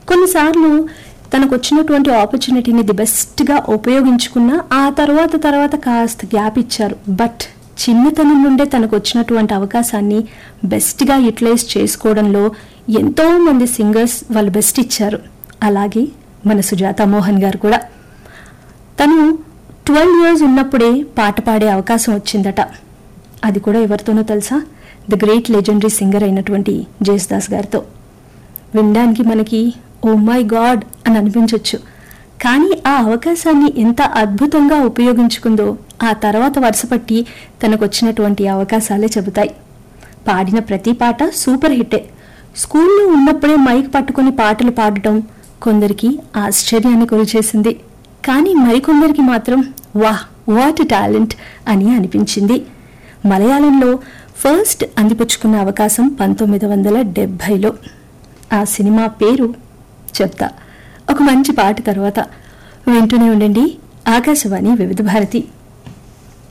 కొన్నిసార్లు తనకు వచ్చినటువంటి ఆపర్చునిటీని ది బెస్ట్గా ఉపయోగించుకున్న ఆ తర్వాత తర్వాత కాస్త గ్యాప్ ఇచ్చారు బట్ చిన్నతనం నుండే తనకు వచ్చినటువంటి అవకాశాన్ని బెస్ట్గా యూటిలైజ్ చేసుకోవడంలో ఎంతో మంది సింగర్స్ వాళ్ళు బెస్ట్ ఇచ్చారు అలాగే మన సుజాత మోహన్ గారు కూడా తను ట్వెల్వ్ ఇయర్స్ ఉన్నప్పుడే పాట పాడే అవకాశం వచ్చిందట అది కూడా ఎవరితోనో తెలుసా ద గ్రేట్ లెజెండరీ సింగర్ అయినటువంటి జేసుదాస్ గారితో వినడానికి మనకి ఓ మై గాడ్ అని అనిపించవచ్చు కానీ ఆ అవకాశాన్ని ఎంత అద్భుతంగా ఉపయోగించుకుందో ఆ తర్వాత వరుసపట్టి తనకు వచ్చినటువంటి అవకాశాలే చెబుతాయి పాడిన ప్రతి పాట సూపర్ హిట్టే స్కూల్లో ఉన్నప్పుడే మైక్ పట్టుకొని పాటలు పాడటం కొందరికి ఆశ్చర్యాన్ని గురిచేసింది కానీ మరికొందరికి మాత్రం వాహ్ వాట్ టాలెంట్ అని అనిపించింది మలయాళంలో ఫస్ట్ అందిపుచ్చుకున్న అవకాశం పంతొమ్మిది వందల డెబ్భైలో ఆ సినిమా పేరు చెప్తా ఒక మంచి పాట తర్వాత వింటూనే ఉండండి ఆకాశవాణి వివిధ భారతి